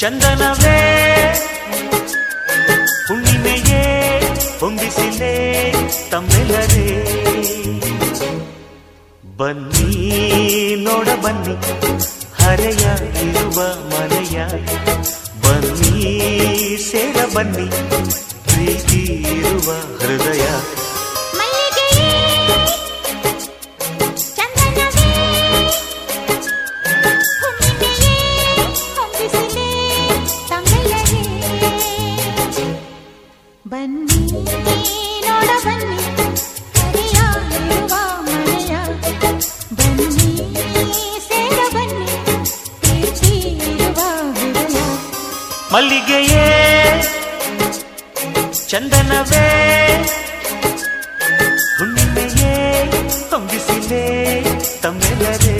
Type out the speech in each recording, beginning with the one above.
ಚಂದನವೇ ಹುಣ್ಣಿಮೆಯೇ ಹೊಂದಿಸಿಲೇ ತಮ್ಮೆಲ್ಲರೇ ಬನ್ನಿ ನೋಡ ಬನ್ನಿ ಹರೆಯ ಇರುವ ಮನೆಯ ಬನ್ನಿ ಸೇರ ಬನ್ನಿ ಪ್ರೀತಿ ಇರುವ ಹೃದಯ ಮಲ್ಲಿಗೆಯೇ ಚಂದನವೇ ಹುಣ್ಣಿಮೆಯೇ ಹೊಂದಿಸಲೇ ತಮ್ಮೆಲ್ಲರೇ ಬನ್ನಿ ನೋಡ ಬನ್ನಿ ಹರೆಯ ಇರುವ ಮನೆಯ ಬನ್ನಿ ಸೇರ ಬನ್ನಿ ಪ್ರೀತಿ ಇರುವ ಹೃದಯ ಮಲ್ಲಿಗೆಯೇ ಚಂದನವೇ ಹುಣ್ಣಿಮೆಯೇ ಹೊಂದಿಸಿಲೇ ತಮ್ಮೆಲ್ಲರೇ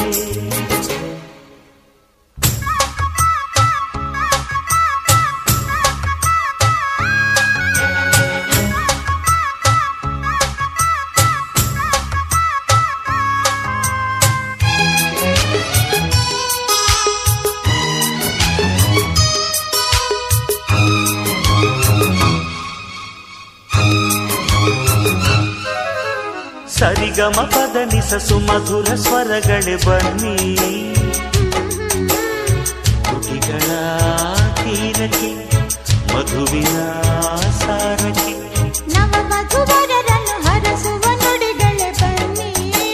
ಸರಿಗಮ ಪದ ನಿಸ ಸುಮಧುರ ಸ್ವರಗಳೇ ಬನ್ನಿ ತುಟಿಗಳ ತೀರಕ್ಕೆ ಮಧುವಿನ ಸಾರಕ್ಕೆ ನವ ಮಧುವರರನ್ನು ಹರಸುವ ನುಡಿಗಳೇ ಬನ್ನಿ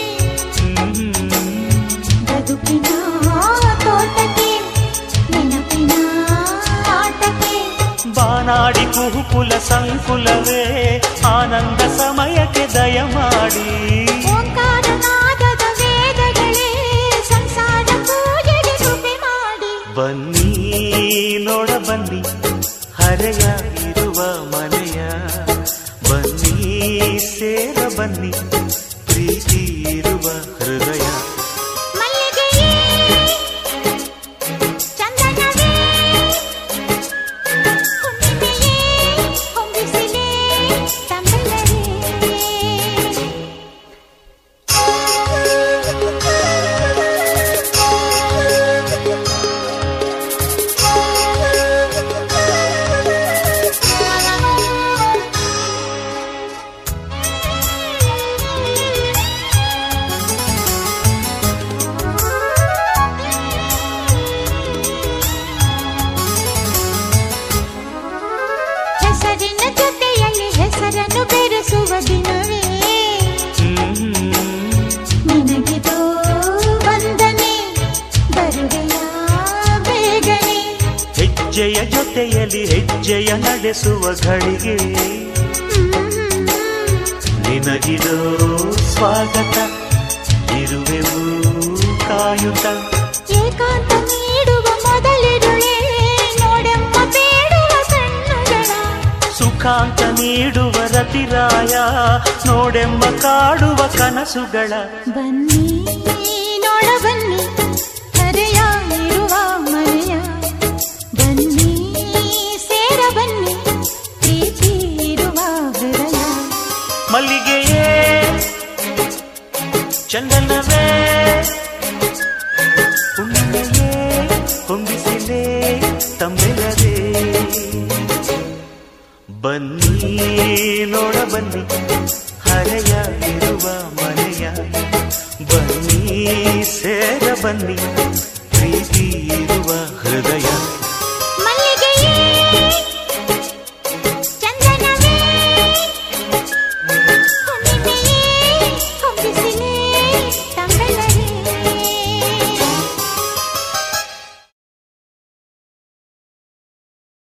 ಬದುಕಿನ ತೋಟಕ್ಕೆ ನೆನಪಿನ ಆಟಕ್ಕೆ ಬಾನಾಡಿ ಕುಹುಕುಲ ಸಂಕುಲವೇ ಆನಂದ ಸಮಯಕ್ಕೆ ದಯಮಾಡಿ ಓಂಕಾರನಾದದ ವೇದಗಳೇ ಸಂಸಾರ ಪೂಜೆಗೆ ಕೃಪೆ ಮಾಡಿ ಬನ್ನಿ ನೋಡ ಬನ್ನಿ ಹರೆಯ ಇರುವ ಮನೆಯ ಬನ್ನಿ ಸೇರ ಬನ್ನಿ ಪ್ರೀತಿ ಇರುವ ಹೃದಯ ಮಲ್ಲಿಗೆಯೇ ಚಂದನವೇ ಹುಣ್ಣಿಮೆಯೇ ಹೊಂದಿಸಿಲೇ ತಮ್ಮೆಲ್ಲರೇ ಹೆಸರಿನ ಜೊತೆಯಲ್ಲಿ ಹೆಸರನ್ನು ಬೆರೆಸುವ ದಿನವೇ ನಿನಗಿದೋ ವಂದನೆ ಬರುವೆಯ ಬೇಗನೆ ಹೆಜ್ಜೆಯ ಜೊತೆಯಲ್ಲಿ ಹೆಜ್ಜೆಯ ನಡೆಸುವ ಘಳಿಗೆ ನಿನಗಿದೋ ಸ್ವಾಗತ ಇರುವೆವು ಕಾಯುತ್ತ ಏಕಾಂತ ನೀಡುವ ಮೊದಲಿರುಳೆ ನೋಡೆಮ್ಮ ಬೇಡುವ ಕಣ್ಣುಗಳ ಸುಖಾಂತ ನೀಡುವ ರತಿರಾಯ ನೋಡೆಂಬ ಕಾಡುವ ಕನಸುಗಳ ಬನ್ನಿ ನೋಡ ಬನ್ನಿ ಹರೆಯ ಇರುವ ಮನೆಯ ಬನ್ನಿ ಸೇರ ಬನ್ನಿ ಪ್ರೀತಿ ಇರುವ ಹೃದಯ ಮಲ್ಲಿಗೆಯೇ ಚಂದನವೇ ಹುಣ್ಣಿಮೆಯೇ ಹೊಂದಿಸಿಲೇ ತಮ್ಮೆಲ್ಲರೇ ಬನ್ನಿ ನೋಡ ಬನ್ನಿ ಹರೆಯ ಇರುವ ಮನೆಯ ಬನ್ನಿ ಸೇರ ಬನ್ನಿ ಪ್ರೀತಿ ಇರುವ ಹೃದಯ ಮಲ್ಲಿಗೆಯೇ